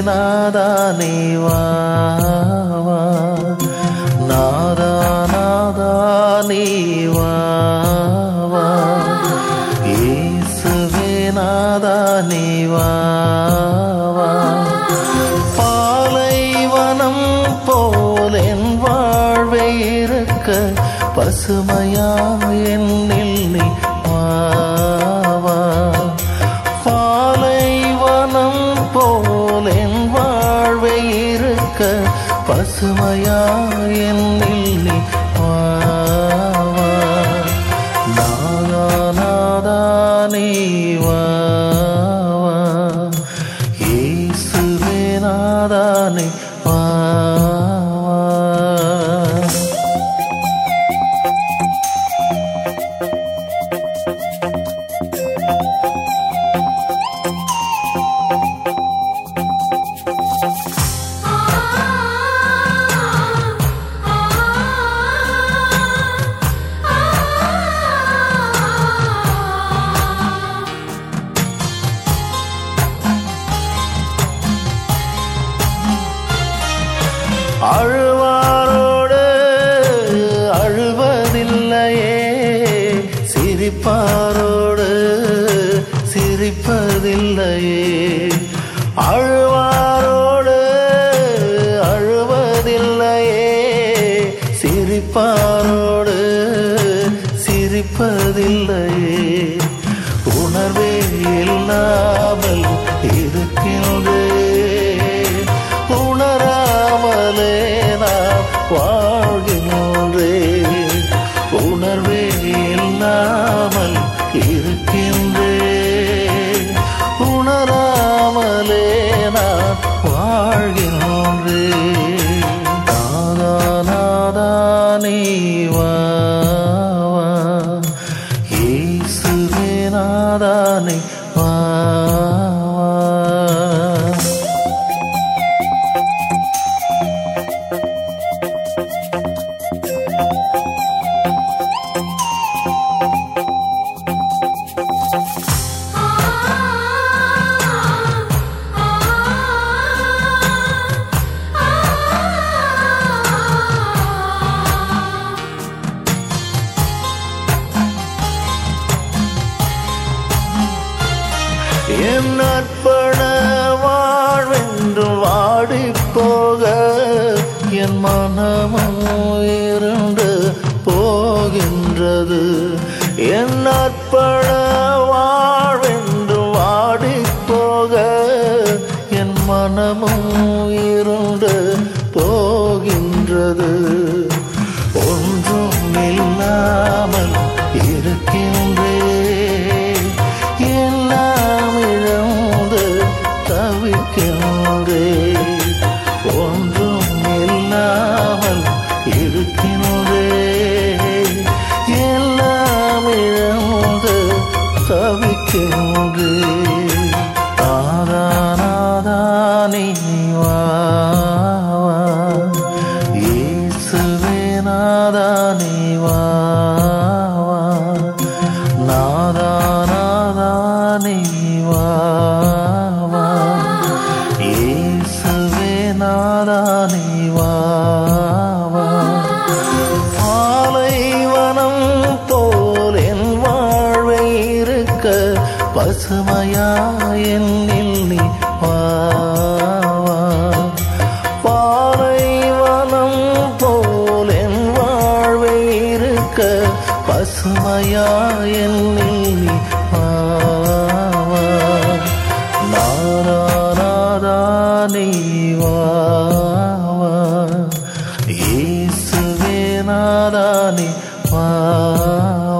நாதா நீ வா வா. நாதா நாதா நீ வா வா. இயேசுவே நாதா நீ வா வா. பாலைவனம் போல் என் வாழ்வை இருக்க பசுமையா என்னில் நீ வா வா. பாலைவனம் போல் என் வாழ்வை இருக்க பசுமையா என்னில் நீ வா வா. நாதா நாதா நீ வா வா. இயேசுவே நாதா நீ வா வா. அழுவாரோடு அழுவதில்லையே சிரிப்பாரோடு சிரிப்பதில்லையே அழுவாரோடு அழுவதில்லையே சிரிப்பாரோடு சிரிப்பதில்லையே உணர்வே இல்லாமல் இருக்கின்றே உணராமலே நாம் வாழ்கின்றே உணர்வே இல்லாமல் இருக்கின்றே உணராமலே நான் வாழ்கின்றே நாதா நாதா நீ வா வா. இயேசுவே நாதா நீ வா வா. என் அற்பண வாழ்வென்று வாடி போக என் மனமும் இருண்டு போகின்றது என் அற்பண வாழ்வென்று வாடி போக என் மனமும் இருண்டு போகின்றது ஒன்றும் இல்லாமல் இருக்கின்றேன் எல்லாம் இழந்து தவிக்கின்றேன் ஒன்றும் இல்லாமல் இருக்கின்றேன் எல்லாம் இழந்து தவிக்கின்றேன் நாதா நாதா நீ வா வா. இயேசுவே நாதா நீ வா வா. நாதா நாதா நீ வா வா. இயேசுவே நாதா நீ வா வா. பாலைவனம் போல் என் வாழ்வை இருக்க பசுமையா என்னில் நீ வா வா. பாலைவனம் போல் என் வாழ்வை இருக்க பசுமையா என்னில் நீ வா வா. நாதா நாதா நீ வா வா. இயேசுவே நாதா நீ வா